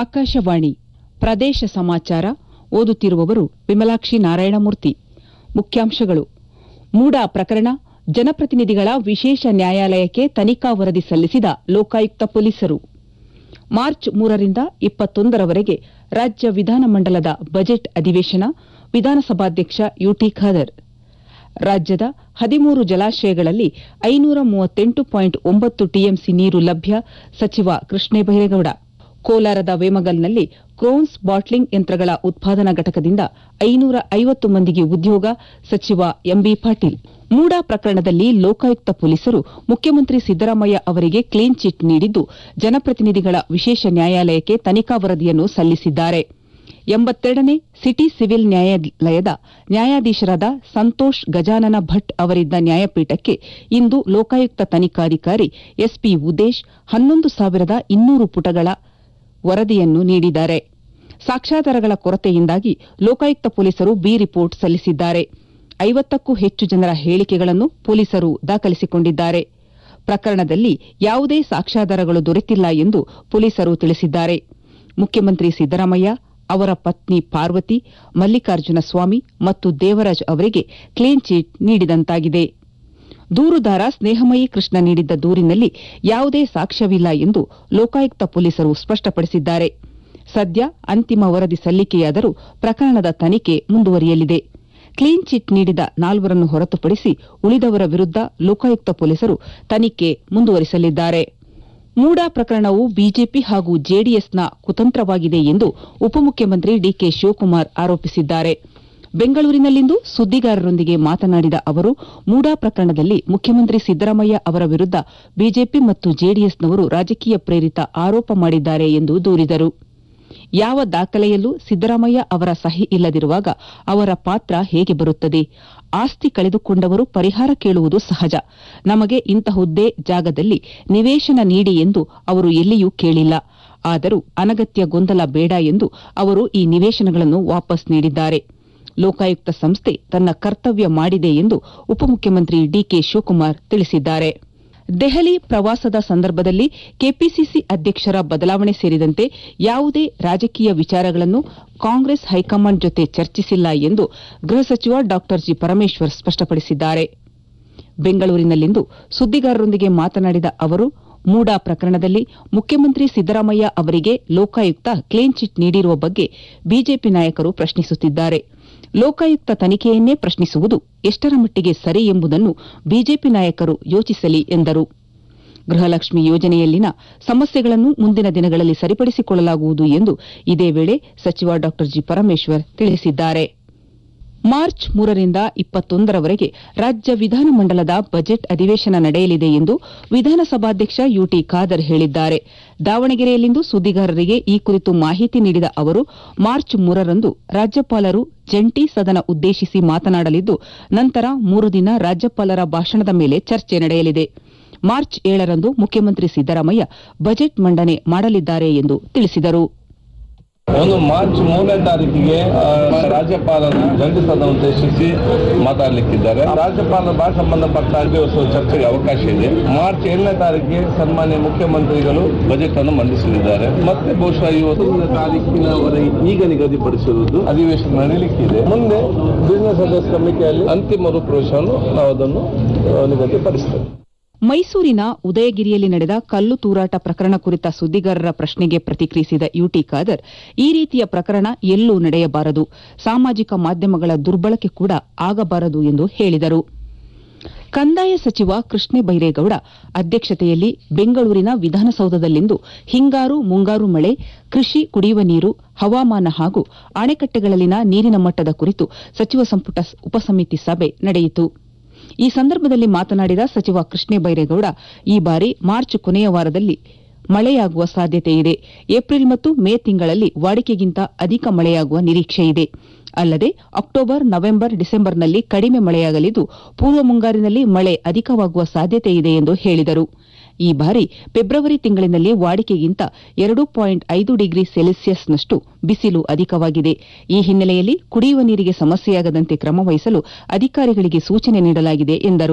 ಆಕಾಶವಾಣಿ ಪ್ರದೇಶ ಸಮಾಚಾರ ಓದುತ್ತಿರುವವರು ವಿಮಲಾಕ್ಷಿ ನಾರಾಯಣಮೂರ್ತಿ ಮುಖ್ಯಾಂಶಗಳು ಮೂಡಾ ಪ್ರಕರಣ ಜನಪ್ರತಿನಿಧಿಗಳ ವಿಶೇಷ ನ್ಯಾಯಾಲಯಕ್ಕೆ ತನಿಖಾ ವರದಿ ಸಲ್ಲಿಸಿದ ಲೋಕಾಯುಕ್ತ ಪೊಲೀಸರು ಮಾರ್ಚ್ ಮೂರರಿಂದ ಇಪ್ಪತ್ತೊಂದರವರೆಗೆ ರಾಜ್ಯ ವಿಧಾನಮಂಡಲದ ಬಜೆಟ್ ಅಧಿವೇಶನ ವಿಧಾನಸಭಾಧ್ಯಕ್ಷ ಯುಟಿ ಖಾದರ್ ರಾಜ್ಯದ ಹದಿಮೂರು ಜಲಾಶಯಗಳಲ್ಲಿ ಐನೂರ ಮೂವತ್ತೆಂಟು ಪಾಯಿಂಟ್ ಒಂಬತ್ತು ಟಿಎಂಸಿ ನೀರು ಲಭ್ಯ ಸಚಿವ ಕೃಷ್ಣ ಬೈರೇಗೌಡ ಕೋಲಾರದ ವೇಮಗಲ್ನಲ್ಲಿ ಕ್ರೋನ್ಸ್ ಬಾಟ್ಲಿಂಗ್ ಯಂತ್ರಗಳ ಉತ್ಪಾದನಾ ಘಟಕದಿಂದ ಐನೂರ ಐವತ್ತು ಮಂದಿಗೆ ಉದ್ಯೋಗ ಸಚಿವ ಎಂಬಿ ಪಾಟೀಲ್ ಮೂಡಾ ಪ್ರಕರಣದಲ್ಲಿ ಲೋಕಾಯುಕ್ತ ಪೊಲೀಸರು ಮುಖ್ಯಮಂತ್ರಿ ಸಿದ್ದರಾಮಯ್ಯ ಅವರಿಗೆ ಕ್ಲೀನ್ ಚಿಟ್ ನೀಡಿದ್ದು ಜನಪ್ರತಿನಿಧಿಗಳ ವಿಶೇಷ ನ್ಯಾಯಾಲಯಕ್ಕೆ ತನಿಖಾ ವರದಿಯನ್ನು ಸಲ್ಲಿಸಿದ್ದಾರೆ ಎಂಬತ್ತೆರಡನೇ ಸಿಟಿ ಸಿವಿಲ್ ನ್ಯಾಯಾಲಯದ ನ್ಯಾಯಾಧೀಶರಾದ ಸಂತೋಷ್ ಗಜಾನನ ಭಟ್ ಅವರಿದ್ದ ನ್ಯಾಯಪೀಠಕ್ಕೆ ಇಂದು ಲೋಕಾಯುಕ್ತ ತನಿಖಾಧಿಕಾರಿ ಎಸ್ಪಿ ಉದೇಶ್ ಹನ್ನೊಂದು ಸಾವಿರದ ಇನ್ನೂರು ಪುಟಗಳ ವರದಿಯನ್ನು ನೀಡಿದ್ದಾರೆ ಸಾಕ್ಷ್ಯಾಧಾರಗಳ ಕೊರತೆಯಿಂದಾಗಿ ಲೋಕಾಯುಕ್ತ ಪೊಲೀಸರು ಬಿ ರಿಪೋರ್ಟ್ ಸಲ್ಲಿಸಿದ್ದಾರೆ ಐವತ್ತಕ್ಕೂ ಹೆಚ್ಚು ಜನರ ಹೇಳಿಕೆಗಳನ್ನು ಪೊಲೀಸರು ದಾಖಲಿಸಿಕೊಂಡಿದ್ದಾರೆ ಪ್ರಕರಣದಲ್ಲಿ ಯಾವುದೇ ಸಾಕ್ಷ್ಯಾಧಾರಗಳು ದೊರೆತಿಲ್ಲ ಎಂದು ಪೊಲೀಸರು ತಿಳಿಸಿದ್ದಾರೆ ಮುಖ್ಯಮಂತ್ರಿ ಸಿದ್ದರಾಮಯ್ಯ ಅವರ ಪತ್ನಿ ಪಾರ್ವತಿ ಮಲ್ಲಿಕಾರ್ಜುನ ಸ್ವಾಮಿ ಮತ್ತು ದೇವರಾಜ್ ಅವರಿಗೆ ಕ್ಲೀನ್ ಚಿಟ್ ನೀಡಿದಂತಾಗಿದೆ ದೂರುದಾರ ಸ್ನೇಹಮಯಿ ಕೃಷ್ಣ ನೀಡಿದ್ದ ದೂರಿನಲ್ಲಿ ಯಾವುದೇ ಸಾಕ್ಷ್ಯವಿಲ್ಲ ಎಂದು ಲೋಕಾಯುಕ್ತ ಪೊಲೀಸರು ಸ್ಪಷ್ಟಪಡಿಸಿದ್ದಾರೆ ಸದ್ಯ ಅಂತಿಮ ವರದಿ ಸಲ್ಲಿಕೆಯಾದರೂ ಪ್ರಕರಣದ ತನಿಖೆ ಮುಂದುವರಿಯಲಿದೆ ಕ್ಲೀನ್ ಚಿಟ್ ನೀಡಿದ ನಾಲ್ವರನ್ನು ಹೊರತುಪಡಿಸಿ ಉಳಿದವರ ವಿರುದ್ದ ಲೋಕಾಯುಕ್ತ ಪೊಲೀಸರು ತನಿಖೆ ಮುಂದುವರಿಸಲಿದ್ದಾರೆ ಮೂಡಾ ಪ್ರಕರಣವು ಬಿಜೆಪಿ ಹಾಗೂ ಜೆಡಿಎಸ್ನ ಕುತಂತ್ರವಾಗಿದೆ ಎಂದು ಉಪಮುಖ್ಯಮಂತ್ರಿ ಡಿಕೆ ಶಿವಕುಮಾರ್ ಆರೋಪಿಸಿದ್ದಾರೆ ಬೆಂಗಳೂರಿನಲ್ಲಿಂದು ಸುದ್ದಿಗಾರರೊಂದಿಗೆ ಮಾತನಾಡಿದ ಅವರು ಮೂಡಾ ಪ್ರಕರಣದಲ್ಲಿ ಮುಖ್ಯಮಂತ್ರಿ ಸಿದ್ದರಾಮಯ್ಯ ಅವರ ವಿರುದ್ದ ಬಿಜೆಪಿ ಮತ್ತು ಜೆಡಿಎಸ್ನವರು ರಾಜಕೀಯ ಪ್ರೇರಿತ ಆರೋಪ ಮಾಡಿದ್ದಾರೆ ಎಂದು ದೂರಿದರು ಯಾವ ದಾಖಲೆಯಲ್ಲೂ ಸಿದ್ದರಾಮಯ್ಯ ಅವರ ಸಹಿ ಇಲ್ಲದಿರುವಾಗ ಅವರ ಪಾತ್ರ ಹೇಗೆ ಬರುತ್ತದೆ ಆಸ್ತಿ ಕಳೆದುಕೊಂಡವರು ಪರಿಹಾರ ಕೇಳುವುದು ಸಹಜ ನಮಗೆ ಇಂತಹುದ್ದೇ ಜಾಗದಲ್ಲಿ ನಿವೇಶನ ನೀಡಿ ಎಂದು ಅವರು ಎಲ್ಲಿಯೂ ಕೇಳಿಲ್ಲ ಆದರೂ ಅನಗತ್ಯ ಗೊಂದಲ ಬೇಡ ಎಂದು ಅವರು ಈ ನಿವೇಶನಗಳನ್ನು ವಾಪಸ್ ನೀಡಿದ್ದಾರೆ ಲೋಕಾಯುಕ್ತ ಸಂಸ್ಥೆ ತನ್ನ ಕರ್ತವ್ಯ ಮಾಡಿದೆ ಎಂದು ಉಪಮುಖ್ಯಮಂತ್ರಿ ಡಿಕೆ ಶಿವಕುಮಾರ್ ತಿಳಿಸಿದ್ದಾರೆ ದೆಹಲಿ ಪ್ರವಾಸದ ಸಂದರ್ಭದಲ್ಲಿ ಕೆಪಿಸಿಸಿ ಅಧ್ಯಕ್ಷರ ಬದಲಾವಣೆ ಸೇರಿದಂತೆ ಯಾವುದೇ ರಾಜಕೀಯ ವಿಚಾರಗಳನ್ನು ಕಾಂಗ್ರೆಸ್ ಹೈಕಮಾಂಡ್ ಜೊತೆ ಚರ್ಚಿಸಿಲ್ಲ ಎಂದು ಗೃಹ ಸಚಿವ ಡಾ ಜಿ ಪರಮೇಶ್ವರ್ ಸ್ಪಷ್ಟಪಡಿಸಿದ್ದಾರೆ ಬೆಂಗಳೂರಿನಲ್ಲಿಂದು ಸುದ್ದಿಗಾರರೊಂದಿಗೆ ಮಾತನಾಡಿದ ಅವರು ಮೂಡಾ ಪ್ರಕರಣದಲ್ಲಿ ಮುಖ್ಯಮಂತ್ರಿ ಸಿದ್ದರಾಮಯ್ಯ ಅವರಿಗೆ ಲೋಕಾಯುಕ್ತ ಕ್ಲೀನ್ ಚಿಟ್ ನೀಡಿರುವ ಬಗ್ಗೆ ಬಿಜೆಪಿ ನಾಯಕರು ಪ್ರಶ್ನಿಸುತ್ತಿದ್ದಾರೆ ಲೋಕಾಯುಕ್ತ ತನಿಖೆಯನ್ನೇ ಪ್ರಶ್ನಿಸುವುದು ಎಷ್ಟರ ಮಟ್ಟಿಗೆ ಸರಿ ಎಂಬುದನ್ನು ಬಿಜೆಪಿ ನಾಯಕರು ಯೋಚಿಸಲಿ ಎಂದರು ಗೃಹಲಕ್ಷ್ಮಿ ಯೋಜನೆಯಲ್ಲಿನ ಸಮಸ್ಯೆಗಳನ್ನು ಮುಂದಿನ ದಿನಗಳಲ್ಲಿ ಸರಿಪಡಿಸಿಕೊಳ್ಳಲಾಗುವುದು ಎಂದು ಇದೇ ವೇಳೆ ಸಚಿವ ಡಾ ಜಿ ಪರಮೇಶ್ವರ್ ತಿಳಿಸಿದ್ದಾರೆ ಮಾರ್ಚ್ ಮೂರರಿಂದ ಇಪ್ಪತ್ತೊಂದರವರೆಗೆ ರಾಜ್ಯ ವಿಧಾನಮಂಡಲದ ಬಜೆಟ್ ಅಧಿವೇಶನ ನಡೆಯಲಿದೆ ಎಂದು ವಿಧಾನಸಭಾಧ್ಯಕ್ಷ ಯುಟಿ ಖಾದರ್ ಹೇಳಿದ್ದಾರೆ ದಾವಣಗೆರೆಯಲ್ಲಿಂದು ಸುದ್ದಿಗಾರರಿಗೆ ಈ ಕುರಿತು ಮಾಹಿತಿ ನೀಡಿದ ಅವರು ಮಾರ್ಚ್ ಮೂರರಂದು ರಾಜ್ಯಪಾಲರು ಜಂಟಿ ಸದನ ಉದ್ದೇಶಿಸಿ ಮಾತನಾಡಲಿದ್ದು ನಂತರ ಮೂರು ದಿನ ರಾಜ್ಯಪಾಲರ ಭಾಷಣದ ಮೇಲೆ ಚರ್ಚೆ ನಡೆಯಲಿದೆ ಮಾರ್ಚ್ ಏಳರಂದು ಮುಖ್ಯಮಂತ್ರಿ ಸಿದ್ದರಾಮಯ್ಯ ಬಜೆಟ್ ಮಂಡನೆ ಮಾಡಲಿದ್ದಾರೆ ಎಂದು ತಿಳಿಸಿದರು ಒಂದು ಮಾರ್ಚ್ ಮೂರನೇ ತಾರೀಕಿಗೆ ಆ, ರಾಜ್ಯಪಾಲರ ಜಂಟಿ ಸದನ ಉದ್ದೇಶಿಸಿ ಮಾತಾಡಲಿಕ್ಕಿದ್ದಾರೆ ರಾಜ್ಯಪಾಲರ ಭಾಷೆ ಸಂಬಂಧಪಟ್ಟ ದಿವಸ ಚರ್ಚೆಗೆ ಅವಕಾಶ ಇದೆ ಮಾರ್ಚ್ ಏಳನೇ ತಾರೀಕಿಗೆ ಸನ್ಮಾನ್ಯ ಮುಖ್ಯಮಂತ್ರಿಗಳು ಬಜೆಟ್ ಅನ್ನು ಮಂಡಿಸಲಿದ್ದಾರೆ ಮತ್ತೆ ಬಹುಶಃ ಇವತ್ತು ತಾರೀಕಿನವರೆಗೆ ಈಗ ನಿಗದಿಪಡಿಸಿರುವುದು ಅಧಿವೇಶನ ನಡೆಯಲಿಕ್ಕಿದೆ ಮುಂದೆ ಬಿಸಿನೆಸ್ ಸದಸ್ಯ ಕಮಿಟಿಯಲ್ಲಿ ಅಂತಿಮ ರೂಪುರೇಷವನ್ನು ನಾವು ಅದನ್ನು ಆ, ನಿಗದಿಪಡಿಸ್ತೇವೆ ಮೈಸೂರಿನ ಉದಯಗಿರಿಯಲ್ಲಿ ನಡೆದ ಕಲ್ಲು ತೂರಾಟ ಪ್ರಕರಣ ಕುರಿತ ಸುದ್ದಿಗಾರರ ಪ್ರಶ್ನೆಗೆ ಪ್ರತಿಕ್ರಿಯಿಸಿದ ಯುಟಿ ಖಾದರ್ ಈ ರೀತಿಯ ಪ್ರಕರಣ ಎಲ್ಲೂ ನಡೆಯಬಾರದು ಸಾಮಾಜಿಕ ಮಾಧ್ಯಮಗಳ ದುರ್ಬಳಕೆ ಕೂಡ ಆಗಬಾರದು ಎಂದು ಹೇಳಿದರು ಕಂದಾಯ ಸಚಿವ ಕೃಷ್ಣ ಬೈರೇಗೌಡ ಅಧ್ಯಕ್ಷತೆಯಲ್ಲಿ ಬೆಂಗಳೂರಿನ ವಿಧಾನಸೌಧದಲ್ಲಿಂದು ಹಿಂಗಾರು ಮುಂಗಾರು ಮಳೆ ಕೃಷಿ ಕುಡಿಯುವ ನೀರು ಹವಾಮಾನ ಹಾಗೂ ಅಣೆಕಟ್ಟೆಗಳಲ್ಲಿನ ನೀರಿನ ಮಟ್ಟದ ಕುರಿತು ಸಚಿವ ಸಂಪುಟ ಉಪಸಮಿತಿ ಸಭೆ ನಡೆಯಿತು ಈ ಸಂದರ್ಭದಲ್ಲಿ ಮಾತನಾಡಿದ ಸಚಿವ ಕೃಷ್ಣ ಬೈರೇಗೌಡ ಈ ಬಾರಿ ಮಾರ್ಚ್ ಕೊನೆಯ ವಾರದಲ್ಲಿ ಮಳೆಯಾಗುವ ಸಾಧ್ಯತೆ ಇದೆ ಏಪ್ರಿಲ್ ಮತ್ತು ಮೇ ತಿಂಗಳಲ್ಲಿ ವಾಡಿಕೆಗಿಂತ ಅಧಿಕ ಮಳೆಯಾಗುವ ನಿರೀಕ್ಷೆ ಇದೆ ಅಲ್ಲದೆ ಅಕ್ಟೋಬರ್ ನವೆಂಬರ್ ಡಿಸೆಂಬರ್ನಲ್ಲಿ ಕಡಿಮೆ ಮಳೆಯಾಗಲಿದ್ದು ಪೂರ್ವ ಮುಂಗಾರಿನಲ್ಲಿ ಮಳೆ ಅಧಿಕವಾಗುವ ಸಾಧ್ಯತೆ ಇದೆ ಎಂದು ಹೇಳಿದರು ಈ ಬಾರಿ ಫೆಬ್ರವರಿ ತಿಂಗಳಿನಲ್ಲಿ ವಾಡಿಕೆಗಿಂತ ಎರಡು ಪಾಯಿಂಟ್ ಐದು ಡಿಗ್ರಿ ಸೆಲ್ಸಿಯಸ್ನಷ್ಟು ಬಿಸಿಲು ಅಧಿಕವಾಗಿದೆ ಈ ಹಿನ್ನೆಲೆಯಲ್ಲಿ ಕುಡಿಯುವ ನೀರಿಗೆ ಸಮಸ್ಯೆಯಾಗದಂತೆ ಕ್ರಮ ವಹಿಸಲು ಅಧಿಕಾರಿಗಳಿಗೆ ಸೂಚನೆ ನೀಡಲಾಗಿದೆ ಎಂದರು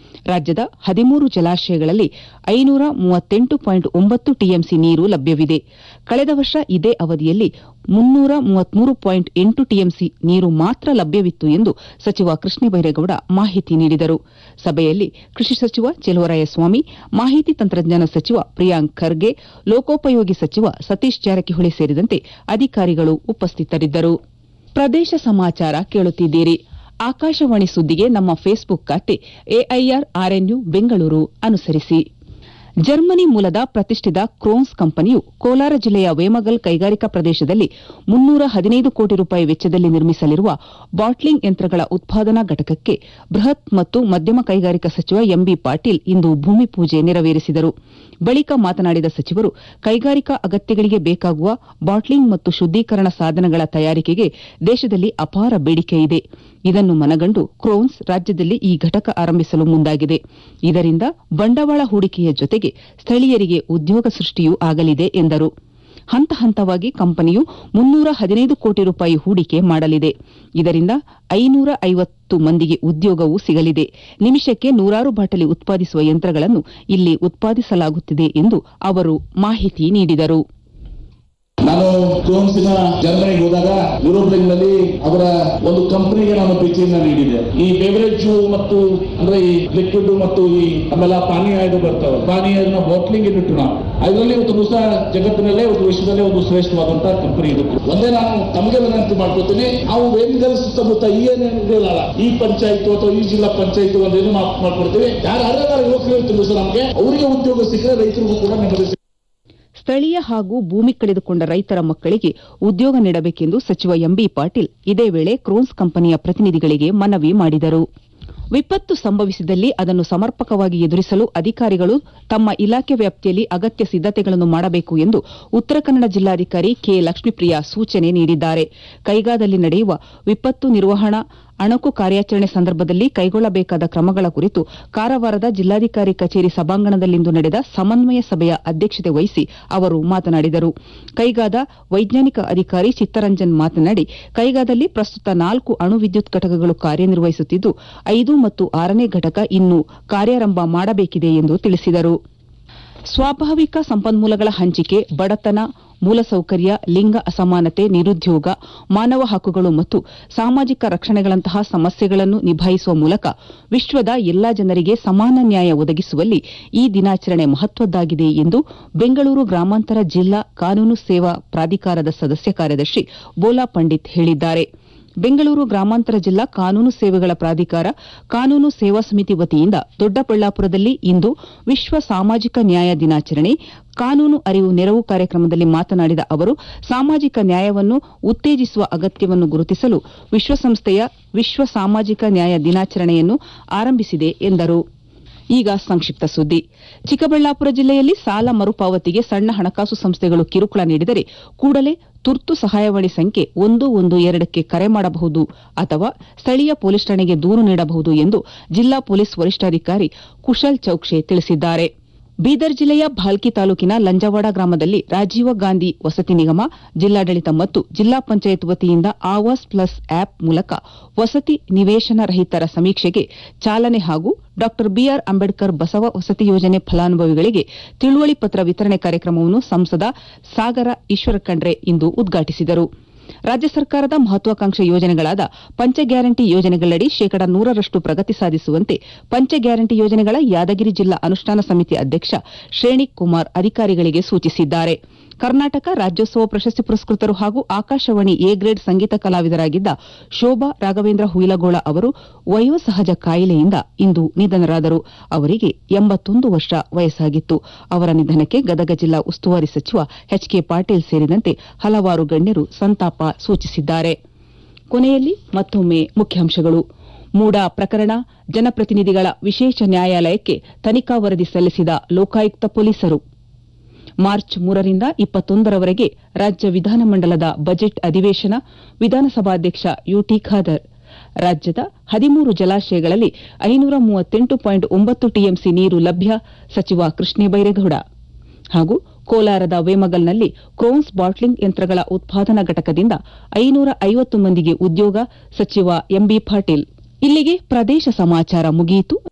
ರಾಜ್ಯದ ಹದಿಮೂರು ಜಲಾಶಯಗಳಲ್ಲಿ ಐನೂರ ಮೂವತ್ತೆಂಟು ಪಾಯಿಂಟ್ ಒಂಬತ್ತು ಟಿಎಂಸಿ ನೀರು ಲಭ್ಯವಿದೆ ಕಳೆದ ವರ್ಷ ಇದೇ ಅವಧಿಯಲ್ಲಿ ಮುನ್ನೂರ ಮೂವತ್ಮೂರು ಪಾಯಿಂಟ್ ಎಂಟು ಟಿಎಂಸಿ ನೀರು ಮಾತ್ರ ಲಭ್ಯವಿತ್ತು ಎಂದು ಸಚಿವ ಕೃಷ್ಣ ಬೈರೇಗೌಡ ಮಾಹಿತಿ ನೀಡಿದರು ಸಭೆಯಲ್ಲಿ ಕೃಷಿ ಸಚಿವ ಚೆಲುವರಾಯಸ್ವಾಮಿ ಮಾಹಿತಿ ತಂತ್ರಜ್ಞಾನ ಸಚಿವ ಪ್ರಿಯಾಂಕ್ ಖರ್ಗೆ ಲೋಕೋಪಯೋಗಿ ಸಚಿವ ಸತೀಶ್ ಜಾರಕಿಹೊಳಿ ಸೇರಿದಂತೆ ಅಧಿಕಾರಿಗಳು ಉಪಸ್ಥಿತರಿದ್ದರು ಪ್ರದೇಶ ಸಮಾಚಾರ ಕೇಳುತ್ತಿದ್ದೀರಿ ಆಕಾಶವಾಣಿ ಸುದ್ದಿಗೆ ನಮ್ಮ ಫೇಸ್ಬುಕ್ ಖಾತೆ ಎಐಆರ್ ಆರ್ಎನ್ಯು ಬೆಂಗಳೂರು ಅನುಸರಿಸಿ ಜರ್ಮನಿ ಮೂಲದ ಪ್ರತಿಷ್ಠಿತ ಕ್ರೋನ್ಸ್ ಕಂಪನಿಯು ಕೋಲಾರ ಜಿಲ್ಲೆಯ ವೇಮಗಲ್ ಕೈಗಾರಿಕಾ ಪ್ರದೇಶದಲ್ಲಿ ಮುನ್ನೂರ ಹದಿನೈದು ಕೋಟಿ ರೂಪಾಯಿ ವೆಚ್ಚದಲ್ಲಿ ನಿರ್ಮಿಸಲಿರುವ ಬಾಟ್ಲಿಂಗ್ ಯಂತ್ರಗಳ ಉತ್ಪಾದನಾ ಘಟಕಕ್ಕೆ ಬೃಹತ್ ಮತ್ತು ಮಧ್ಯಮ ಕೈಗಾರಿಕಾ ಸಚಿವ ಎಂಬಿ ಪಾಟೀಲ್ ಇಂದು ಭೂಮಿ ಪೂಜೆ ನೆರವೇರಿಸಿದರು ಬಳಿಕ ಮಾತನಾಡಿದ ಸಚಿವರು ಕೈಗಾರಿಕಾ ಅಗತ್ಯಗಳಿಗೆ ಬೇಕಾಗುವ ಬಾಟ್ಲಿಂಗ್ ಮತ್ತು ಶುದ್ದೀಕರಣ ಸಾಧನಗಳ ತಯಾರಿಕೆಗೆ ದೇಶದಲ್ಲಿ ಅಪಾರ ಬೇಡಿಕೆ ಇದೆ ಇದನ್ನು ಮನಗಂಡು ಕ್ರೋನ್ಸ್ ರಾಜ್ಯದಲ್ಲಿ ಈ ಘಟಕ ಆರಂಭಿಸಲು ಮುಂದಾಗಿದೆ ಇದರಿಂದ ಬಂಡವಾಳ ಹೂಡಿಕೆಯ ಜೊತೆಗೆ ಸ್ಥಳೀಯರಿಗೆ ಉದ್ಯೋಗ ಸೃಷ್ಟಿಯೂ ಆಗಲಿದೆ ಎಂದರು ಹಂತ ಹಂತವಾಗಿ ಕಂಪನಿಯು ಮುನ್ನೂರ ಹದಿನೈದು ಕೋಟಿ ರೂಪಾಯಿ ಹೂಡಿಕೆ ಮಾಡಲಿದೆ ಇದರಿಂದ ಐನೂರ ಐವತ್ತು ಮಂದಿಗೆ ಉದ್ಯೋಗವೂ ಸಿಗಲಿದೆ ನಿಮಿಷಕ್ಕೆ ನೂರಾರು ಬಾಟಲಿ ಉತ್ಪಾದಿಸುವ ಯಂತ್ರಗಳನ್ನು ಇಲ್ಲಿ ಉತ್ಪಾದಿಸಲಾಗುತ್ತಿದೆ ಎಂದು ಅವರು ಮಾಹಿತಿ ನೀಡಿದರು ನಾನು ಕ್ರೋನ್ಸಿನ ಜರ್ಮನಿಗೆ ಹೋದಾಗ ಯುರೋಪ್ ನಲ್ಲಿ ಅವರ ಒಂದು ಕಂಪನಿಗೆ ನಾನು ಪಿಚಿಂಗ್ ನೀಡಿದೆ ಈ ಬೆವರೇಜ್ ಮತ್ತು ಅಂದ್ರೆ ಈ ಲಿಕ್ವಿಡ್ ಮತ್ತು ಈ ಆಮೇಲೆ ಪಾನೀಯ ಇದು ಬರ್ತವೆ ಪಾನೀಯನ ಬಾಟ್ಲಿಂಗ್ ಇಟ್ಟು ನಾವು ಅದರಲ್ಲಿ ಇವತ್ತು ದಿವಸ ಜಗತ್ತಿನಲ್ಲೇ ಒಂದು ವಿಶ್ವದಲ್ಲೇ ಒಂದು ಶ್ರೇಷ್ಠವಾದಂತಹ ಕಂಪನಿ ಇದು ಒಂದೇ ನಾನು ತಮಗೆ ವಿನಂತಿ ಮಾಡ್ಕೊತೀನಿ ನಾವು ವೇದಿಕಲ್ ಸುತ್ತಮುತ್ತ ಈ ಏನಿರಲ್ಲ ಈ ಪಂಚಾಯತ್ ಅಥವಾ ಈ ಜಿಲ್ಲಾ ಪಂಚಾಯತ್ ಒಂದು ಇದು ಮಾಡ್- ಮಾಡ್ಕೊಡ್ತೀವಿ ಯಾರು ಅರ್ಹರ ಯುವಕರು ಇರ್ತೀವಿ ಸರ್ ನಮಗೆ ಅವರಿಗೆ ಉದ್ಯೋಗ ಸಿಕ್ಕರೆ ರೈತರಿಗೂ ಕೂಡ ನೆಮ್ಮದಿ ಸಿಗುತ್ತೆ. ಸ್ಥಳೀಯ ಹಾಗೂ ಭೂಮಿ ಕಳೆದುಕೊಂಡ ರೈತರ ಮಕ್ಕಳಿಗೆ ಉದ್ಯೋಗ ನೀಡಬೇಕೆಂದು ಸಚಿವ ಎಂಬಿ ಪಾಟೀಲ್ ಇದೇ ವೇಳೆ ಕ್ರೋನ್ಸ್ ಕಂಪನಿಯ ಪ್ರತಿನಿಧಿಗಳಿಗೆ ಮನವಿ ಮಾಡಿದರು ವಿಪತ್ತು ಸಂಭವಿಸಿದಲ್ಲಿ ಅದನ್ನು ಸಮರ್ಪಕವಾಗಿ ಎದುರಿಸಲು ಅಧಿಕಾರಿಗಳು ತಮ್ಮ ಇಲಾಖೆ ವ್ಯಾಪ್ತಿಯಲ್ಲಿ ಅಗತ್ಯ ಸಿದ್ದತೆಗಳನ್ನು ಮಾಡಬೇಕು ಎಂದು ಉತ್ತರ ಕನ್ನಡ ಜಿಲ್ಲಾಧಿಕಾರಿ ಕೆ ಲಕ್ಷ್ಮೀಪ್ರಿಯಾ ಸೂಚನೆ ನೀಡಿದ್ದಾರೆ ಕೈಗಾದಲ್ಲಿ ನಡೆಯುವ ವಿಪತ್ತು ನಿರ್ವಹಣಾ ಅಣಕು ಕಾರ್ಯಾಚರಣೆ ಸಂದರ್ಭದಲ್ಲಿ ಕೈಗೊಳ್ಳಬೇಕಾದ ಕ್ರಮಗಳ ಕುರಿತು ಕಾರವಾರದ ಜಿಲ್ಲಾಧಿಕಾರಿ ಕಚೇರಿ ಸಭಾಂಗಣದಲ್ಲಿಂದು ನಡೆದ ಸಮನ್ವಯ ಸಭೆಯ ಅಧ್ಯಕ್ಷತೆ ವಹಿಸಿ ಅವರು ಮಾತನಾಡಿದರು ಕೈಗಾದ ವೈಜ್ಞಾನಿಕ ಅಧಿಕಾರಿ ಚಿತ್ತರಂಜನ್ ಮಾತನಾಡಿ ಕೈಗಾದಲ್ಲಿ ಪ್ರಸ್ತುತ ನಾಲ್ಕು ಅಣು ವಿದ್ಯುತ್ ಘಟಕಗಳು ಕಾರ್ಯನಿರ್ವಹಿಸುತ್ತಿದ್ದು ಐದು ಮತ್ತು ಆರನೇ ಘಟಕ ಇನ್ನು ಕಾರ್ಯಾರಂಭ ಮಾಡಬೇಕಿದೆ ಎಂದು ತಿಳಿಸಿದರು ಸ್ವಾಭಾವಿಕ ಸಂಪನ್ಮೂಲಗಳ ಹಂಚಿಕೆ ಬಡತನ ಮೂಲಸೌಕರ್ಯ ಲಿಂಗ ಅಸಮಾನತೆ ನಿರುದ್ಯೋಗ ಮಾನವ ಹಕ್ಕುಗಳು ಮತ್ತು ಸಾಮಾಜಿಕ ರಕ್ಷಣೆಗಳಂತಹ ಸಮಸ್ಯೆಗಳನ್ನು ನಿಭಾಯಿಸುವ ಮೂಲಕ ವಿಶ್ವದ ಎಲ್ಲಾ ಜನರಿಗೆ ಸಮಾನ ನ್ಯಾಯ ಒದಗಿಸುವಲ್ಲಿ ಈ ದಿನಾಚರಣೆ ಮಹತ್ವದ್ದಾಗಿದೆ ಎಂದು ಬೆಂಗಳೂರು ಗ್ರಾಮಾಂತರ ಜಿಲ್ಲಾ ಕಾನೂನು ಸೇವಾ ಪ್ರಾಧಿಕಾರದ ಸದಸ್ಯ ಕಾರ್ಯದರ್ಶಿ ಬೋಲಾ ಪಂಡಿತ್ ಹೇಳಿದ್ದಾರೆ ಬೆಂಗಳೂರು ಗ್ರಾಮಾಂತರ ಜಿಲ್ಲಾ ಕಾನೂನು ಸೇವೆಗಳ ಪ್ರಾಧಿಕಾರ ಕಾನೂನು ಸೇವಾ ಸಮಿತಿ ವತಿಯಿಂದ ದೊಡ್ಡಬಳ್ಳಾಪುರದಲ್ಲಿ ಇಂದು ವಿಶ್ವ ಸಾಮಾಜಿಕ ನ್ಯಾಯ ದಿನಾಚರಣೆ ಕಾನೂನು ಅರಿವು ನೆರವು ಕಾರ್ಯಕ್ರಮದಲ್ಲಿ ಮಾತನಾಡಿದ ಅವರು ಸಾಮಾಜಿಕ ನ್ಯಾಯವನ್ನು ಉತ್ತೇಜಿಸುವ ಅಗತ್ಯವನ್ನು ಗುರುತಿಸಲು ವಿಶ್ವಸಂಸ್ಥೆಯ ವಿಶ್ವ ಸಾಮಾಜಿಕ ನ್ಯಾಯ ದಿನಾಚರಣೆಯನ್ನು ಆರಂಭಿಸಿದೆ ಎಂದರು ಈಗ ಸಂಕ್ಷಿಪ್ತ ಸುದ್ದಿ ಚಿಕ್ಕಬಳ್ಳಾಪುರ ಜಿಲ್ಲೆಯಲ್ಲಿ ಸಾಲ ಮರುಪಾವತಿಗೆ ಸಣ್ಣ ಹಣಕಾಸು ಸಂಸ್ಥೆಗಳು ಕಿರುಕುಳ ನೀಡಿದರೆ ಕೂಡಲೇ ತುರ್ತು ಸಹಾಯವಾಣಿ ಸಂಖ್ಯೆ ಒಂದು ಒಂದು ಎರಡಕ್ಕೆ ಕರೆ ಮಾಡಬಹುದು ಅಥವಾ ಸ್ಥಳೀಯ ಪೊಲೀಸ್ ಠಾಣೆಗೆ ದೂರು ನೀಡಬಹುದು ಎಂದು ಜಿಲ್ಲಾ ಪೊಲೀಸ್ ವರಿಷ್ಠಾಧಿಕಾರಿ ಕುಶಲ್ ಚೌಕ್ಷೆ ತಿಳಿಸಿದ್ದಾರೆ ಬೀದರ್ ಜಿಲ್ಲೆಯ ಭಾಲ್ಕಿ ತಾಲೂಕಿನ ಲಂಜವಾಡ ಗ್ರಾಮದಲ್ಲಿ ರಾಜೀವ ಗಾಂಧಿ ವಸತಿ ನಿಗಮ ಜಿಲ್ಲಾಡಳಿತ ಮತ್ತು ಜಿಲ್ಲಾ ಪಂಚಾಯತ್ ವತಿಯಿಂದ ಆವಾಸ್ ಪ್ಲಸ್ ಆಪ್ ಮೂಲಕ ವಸತಿ ನಿವೇಶನ ರಹಿತರ ಸಮೀಕ್ಷೆಗೆ ಚಾಲನೆ ಹಾಗೂ ಡಾ ಬಿಆರ್ ಅಂಬೇಡ್ಕರ್ ಬಸವ ವಸತಿ ಯೋಜನೆ ಫಲಾನುಭವಿಗಳಿಗೆ ತಿಳುವಳಿ ಪತ್ರ ವಿತರಣೆ ಕಾರ್ಯಕ್ರಮವನ್ನು ಸಂಸದ ಸಾಗರ ಈಶ್ವರ ಖಂಡ್ರೆ ಇಂದು ಉದ್ಘಾಟಿಸಿದರು ರಾಜ್ಯ ಸರ್ಕಾರದ ಮಹತ್ವಾಕಾಂಕ್ಷೆ ಯೋಜನೆಗಳಾದ ಪಂಚ ಗ್ಯಾರಂಟಿ ಯೋಜನೆಗಳಡಿ ಶೇಕಡ ನೂರರಷ್ಟು ಪ್ರಗತಿ ಸಾಧಿಸುವಂತೆ ಪಂಚ ಗ್ಯಾರಂಟಿ ಯೋಜನೆಗಳ ಯಾದಗಿರಿ ಜಿಲ್ಲಾ ಅನುಷ್ಠಾನ ಸಮಿತಿ ಅಧ್ಯಕ್ಷ ಶ್ರೇಣಿಕ್ ಕುಮಾರ್ ಅಧಿಕಾರಿಗಳಿಗೆ ಸೂಚಿಸಿದ್ದಾರೆ ಕರ್ನಾಟಕ ರಾಜ್ಯೋತ್ಸವ ಪ್ರಶಸ್ತಿ ಪುರಸ್ಕೃತರು ಹಾಗೂ ಆಕಾಶವಾಣಿ ಎ ಗ್ರೇಡ್ ಸಂಗೀತ ಕಲಾವಿದರಾಗಿದ್ದ ಶೋಭಾ ರಾಘವೇಂದ್ರ ಹುಯಿಲಗೋಳ ಅವರು ವಯೋಸಹಜ ಕಾಯಿಲೆಯಿಂದ ಇಂದು ನಿಧನರಾದರು ಅವರಿಗೆ ಎಂಬತ್ತೊಂದು ವರ್ಷ ವಯಸ್ಸಾಗಿತ್ತು ಅವರ ನಿಧನಕ್ಕೆ ಗದಗ ಜಿಲ್ಲಾ ಉಸ್ತುವಾರಿ ಸಚಿವ ಎಚ್ ಕೆ ಪಾಟೀಲ್ ಸೇರಿದಂತೆ ಹಲವಾರು ಗಣ್ಯರು ಸಂತಾಪ ಸೂಚಿಸಿದ್ದಾರೆ ಕೊನೆಯಲ್ಲಿ ಮತ್ತೊಮ್ಮೆ ಮುಖ್ಯಾಂಶಗಳು ಮೂಡಾ ಪ್ರಕರಣ ಜನಪ್ರತಿನಿಧಿಗಳ ವಿಶೇಷ ನ್ಯಾಯಾಲಯಕ್ಕೆ ತನಿಖಾ ವರದಿ ಸಲ್ಲಿಸಿದ ಲೋಕಾಯುಕ್ತ ಪೊಲೀಸರು ಮಾರ್ಚ್ ಮೂರರಿಂದ ಇಪ್ಪತ್ತೊಂದರವರೆಗೆ ರಾಜ್ಯ ವಿಧಾನಮಂಡಲದ ಬಜೆಟ್ ಅಧಿವೇಶನ ವಿಧಾನಸಭಾಧ್ಯಕ್ಷ ಯುಟಿ ಖಾದರ್ ರಾಜ್ಯದ ಹದಿಮೂರು ಜಲಾಶಯಗಳಲ್ಲಿ ಐನೂರ ಮೂವತ್ತೆಂಟು ಪಾಯಿಂಟ್ ಒಂಬತ್ತು ಟಿಎಂಸಿ ನೀರು ಲಭ್ಯ ಸಚಿವ ಕೃಷ್ಣ ಬೈರೇಗೌಡ ಹಾಗೂ ಕೋಲಾರದ ವೇಮಗಲ್ನಲ್ಲಿ ಕ್ರೋನ್ಸ್ ಬಾಟ್ಲಿಂಗ್ ಯಂತ್ರಗಳ ಉತ್ಪಾದನಾ ಘಟಕದಿಂದ ಐನೂರ ಐವತ್ತು ಮಂದಿಗೆ ಉದ್ಯೋಗ ಸಚಿವ ಎಂಬಿ ಪಾಟೀಲ್ ಇಲ್ಲಿಗೆ ಪ್ರದೇಶ ಸಮಾಚಾರ ಮುಗಿಯಿತು